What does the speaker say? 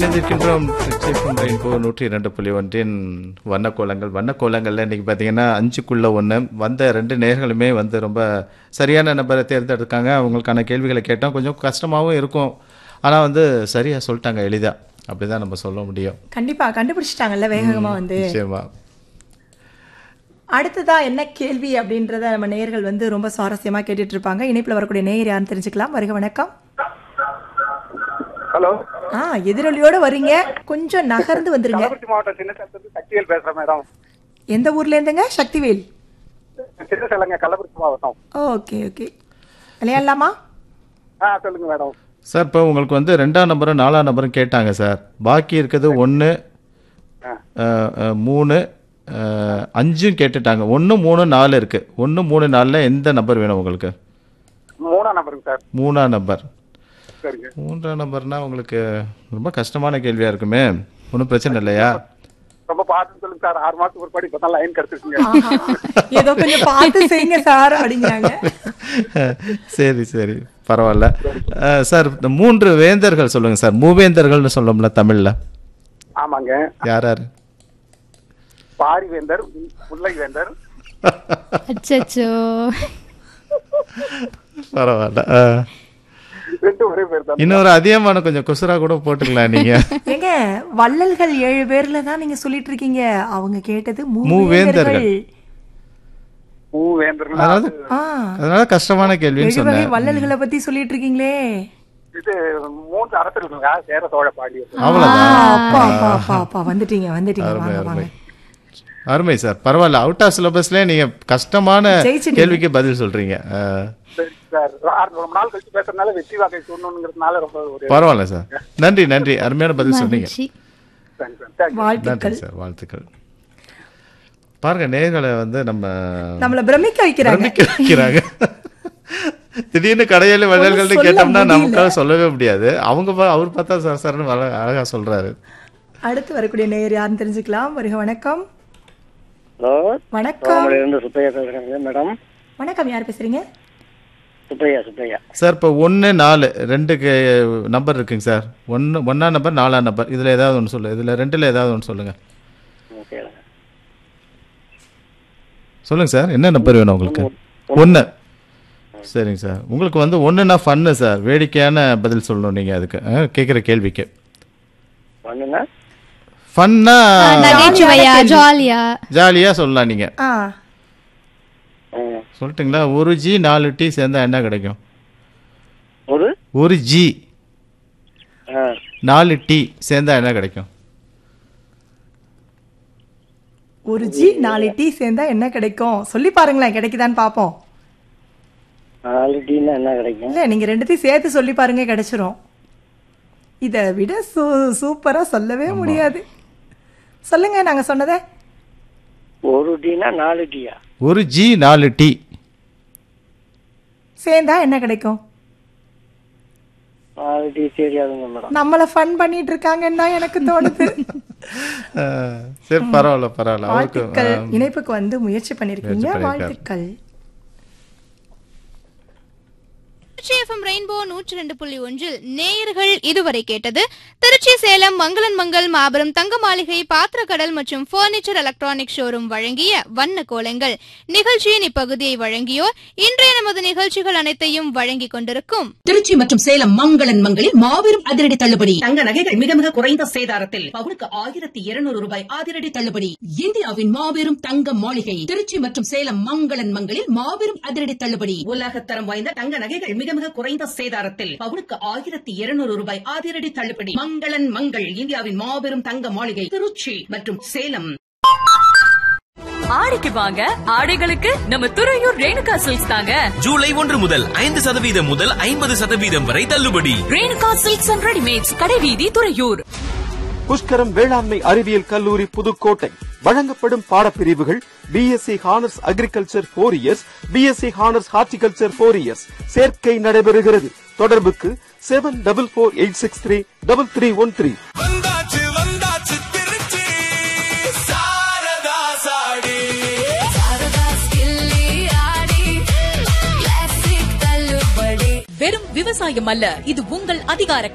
இணைந்திருக்கின்றோம் சேஃபம் ரெயின்போ நூற்றி இரண்டு புள்ளி ஒன்றின் வண்ணக்கோலங்கள் வண்ணக்கோலங்களில் இன்றைக்கி பார்த்தீங்கன்னா அஞ்சுக்குள்ள ஒன்று வந்த ரெண்டு நேர்களுமே வந்து ரொம்ப சரியான நபரை தேர்ந்தெடுக்காங்க அவங்களுக்கான கேள்விகளை கேட்டோம் கொஞ்சம் கஷ்டமாகவும் இருக்கும் ஆனால் வந்து சரியாக சொல்லிட்டாங்க எளிதாக அப்படி தான் நம்ம சொல்ல முடியும் கண்டிப்பா கண்டுபிடிச்சிட்டாங்கல்ல வேகமா வந்து நிச்சயமா அடுத்ததா என்ன கேள்வி அப்படின்றத நம்ம நேயர்கள் வந்து ரொம்ப சுவாரஸ்யமா கேட்டுட்டு இருப்பாங்க இணைப்புல வரக்கூடிய நேயர் யாருன்னு தெரிஞ்சுக்கலாம் வருக வணக்கம் ஹலோ ஆ எதிரொலியோட வரீங்க கொஞ்சம் நகர்ந்து வந்துருங்க கள்ளக்குறிச்சி மாவட்டம் சின்ன சேலத்துலேருந்து சக்திவேல் பேசுறேன் மேடம் எந்த ஊர்ல இருந்துங்க சக்திவேல் சின்ன சேலங்க கள்ளக்குறிச்சி மாவட்டம் ஓகே ஓகே விளையாடலாமா ஆ சொல்லுங்க மேடம் சார் இப்போ உங்களுக்கு வந்து ரெண்டாம் நம்பரும் நாலாம் நம்பரும் கேட்டாங்க சார் பாக்கி இருக்கிறது ஒன்று மூணு அஹ், அஞ்சும் கேட்டுட்டாங்க ஒன்று மூணு நாலு இருக்குது ஒன்று மூணு நாலில் எந்த நம்பர் வேணும் உங்களுக்கு மூணாம் நம்பருங்க சார் மூணாம் நம்பர் சரிங்க மூன்றாம் நம்பர்னா உங்களுக்கு ரொம்ப கஷ்டமான கேள்வியாக இருக்குமே ஒன்றும் பிரச்சனை இல்லையா ரொம்ப பார்த்து சொல்லுங்க சார் ஆறு மாசத்துக்கு ஒரு படி இப்போ தான் லைன் கிடைச்சிருக்குங்க ஆஹா. ஏதோ கொஞ்சம் பார்த்து செய்யுங்க சார் அப்படிங்கிறாங்க சரி சரி பரவாயில்ல அஹ், சார் இந்த மூன்று வேந்தர்கள் சொல்லுங்கள் சார் மூவேந்தர்கள்னு சொல்லணும்ல தமிழில் ஆமாங்க யார் யார் பாரிவேந்தர் முல்லை வேந்தர் அச்சச்சோ பரவாயில்ல அஹ். ரெண்டு ஒரே பேர் தான் இன்னொரு அதிகமான கொஞ்சம் குசுரா கூட போட்டுக்கலாம் நீங்கள் ஏங்க வள்ளல்கள் ஏழு பேர்ல தான் நீங்க சொல்லிட்டு இருக்கீங்க அவங்க கேட்டது மூவேந்தர்கள். மூவேந்தர்கள் மூவேந்தர் அதாவது ஆ அதனால கஷ்டமான கேள்வின்னு ஏழு வகை சொன்னேன் வள்ளல்களை பத்தி சொல்லிட்டு இருக்கீங்களே இது மூன்று அரசர்களுங்க சேர சோழ பாண்டியர் அவ்வளோதான் அப்பா அப்பா அப்பா அப்பா வந்துட்டீங்க வந்துட்டீங்க அருமை வாங்க அருமை வாங்க அருமை சார் பரவாயில்ல அவுட் ஆஃப் சிலபஸ்லேயே நீங்க கஷ்டமான ஜெயிச்சிட்டீங்க. கேள்விக்கு பதில் சொல்றீங்க அஹ், சரி சார் ஆறு- ரொம்ப நாள் கழிச்சு பேசுறதுனால வெற்றி வாக்கை சொல்லணுங்கிறதுனால ரொம்ப ஒரு பரவாயில்ல சார் நன்றி நன்றி அருமையான பதில் சொன்னீங்க மகிழ்ச்சி தேங்க்ஸ் சார் தேங்க்ஸ் நன்றி வாழ்த்துக்கள் சார் வாழ்த்துக்கள் பாருங்க நேர்களை வந்து நம்ம நம்மள பிரமிக்க வைக்கிறாங்க பிரமிக்க வைக்கிறாங்க திடீர்னு கடையில வள்ளல்கள்னு சொல்ல கேட்டோம்னா முடியல. நமக்காக சொல்லவே முடியாது அவங்க பா- அவர் பார்த்தா சார் சார்னு அழ- அழகா சொல்றாரு அடுத்து வரக்கூடிய நேயர் யாருன்னு தெரிஞ்சுக்கலாம் வருக வணக்கம் ஹலோ வணக்கம் இருந்து சுப்பையா பேசுறேங்க மேடம் வணக்கம் யார் பேசுறீங்க சுப்பையா சுப்பையா சார் இப்போ ஒன்று நாலு ரெண்டு நம்பர் இருக்குங்க சார் ஒன்று ஒன்றாம் நம்பர் நாலாம் நம்பர் இதில் ஏதாவது ஒன்று சொல்லு இதில் ரெண்டில் ஏதாவது ஒன்று சொல்லுங்கள் ஓகே சொல்லுங்கள் சார் என்ன நம்பர் வேணும் உங்களுக்கு ஒன்று சரிங்க சார் உங்களுக்கு வந்து ஒன்றுனா ஃபன்னு சார் வேடிக்கையான பதில் சொல்லணும் நீங்கள் அதுக்கு கேட்குற கேள்விக்கு பண்ணுங்க ஃபன்னா நகைச்சுவையா ஜாலியா ஜாலியாக சொல்லலாம் நீங்கள் ஆ ம். சொல்லட்டுங்களா ஒரு ஜி நாலு டீ சேர்ந்தா என்ன கிடைக்கும் ஒரு ஒரு ஜி ஆ, நாலு டீ சேர்ந்தா என்ன கிடைக்கும் ஒரு ஜி நாலு டீ சேர்ந்தா என்ன கிடைக்கும் சொல்லி பாருங்களேன் கிடைக்குதான்னு பாப்போம் நாலு டீனா என்ன கிடைக்கும் இல்ல நீங்க ரெண்டுத்தையும் சேர்த்து சொல்லி பாருங்க கிடைச்சிரும் இதை விட சூ சூப்பரா சொல்லவே முடியாது சொல்லுங்க நாங்க சொன்னதை ஒரு டீனா நாலு டீயா ஒரு ஜி நாலு டீ சேர்ந்தா என்ன கிடைக்கும் நாலு டீ தெரியாதுங்க மேடம் நம்மள ஃபன் பண்ணிட்டு இருக்காங்கன்னா எனக்கு தோணுது அஹ், சரி பரவாயில்ல பரவாயில்ல அவருக்கு வாழ்த்துக்கள் இணைப்புக்கு வந்து முயற்சி பண்ணிருக்கீங்க முயற்சி பண்ணிருக்காரு. வாழ்த்துக்கள் திருச்சி எஃப்எம் ரெயின்போ நூற்றி ரெண்டு புள்ளி ஒன்றில் நேயர்கள் இதுவரை கேட்டது திருச்சி சேலம் மங்களன் மங்கள் மாபெரும் தங்க மாளிகை பாத்திரக்கடல் மற்றும் பர்னிச்சர் எலக்ட்ரானிக் ஷோரூம் வழங்கிய வண்ண கோலங்கள் நிகழ்ச்சியின் இப்பகுதியை வழங்கியோர் இன்றைய நமது நிகழ்ச்சிகள் அனைத்தையும் வழங்கிக் கொண்டிருக்கும் திருச்சி மற்றும் சேலம் மங்களன் மங்களில் மாபெரும் அதிரடி தள்ளுபடி தங்க நகைகள் மிக மிக குறைந்த சேதாரத்தில் பவுனுக்கு ஆயிரத்தி இருநூறு ரூபாய் அதிரடி தள்ளுபடி இந்தியாவின் மாபெரும் தங்க மாளிகை திருச்சி மற்றும் சேலம் மங்களன் மங்களில் மாபெரும் அதிரடி தள்ளுபடி உலகத்தரம் வாய்ந்த தங்க நகைகள் மிக மிக குறைந்த சேதாரத்தில் பவுனுக்கு ஆயிரத்தி இருநூறு ரூபாய் அதிரடி தள்ளுபடி மங்களன் மங்கள் இந்தியாவின் மாபெரும் தங்க மாளிகை திருச்சி மற்றும் சேலம் ஆடிக்கு வாங்க ஆடைகளுக்கு நம்ம துறையூர் ரேணுகா சில்க்ஸ் தாங்க ஜூலை ஒன்று முதல் ஐந்து சதவீதம் முதல் ஐம்பது சதவீதம் வரை தள்ளுபடி ரேணுகா சில்க்ஸ் அண்ட் ரெடிமேட்ஸ் கடைவீதி துறையூர் புஷ்கரம் வேளாண்மை அறிவியல் கல்லூரி புதுக்கோட்டை வழங்கப்படும் பாடப்பிரிவுகள் BSc honours agriculture four years BSc honours horticulture four years சேர்க்கை நடைபெறுகிறது தொடர்புக்கு seven double four eight six three double three one three வந்தாச்சு வந்தாச்சு திருச்சி சாரதா சாடி வெறும் விவசாயம் அல்ல இது உங்கள் அதிகார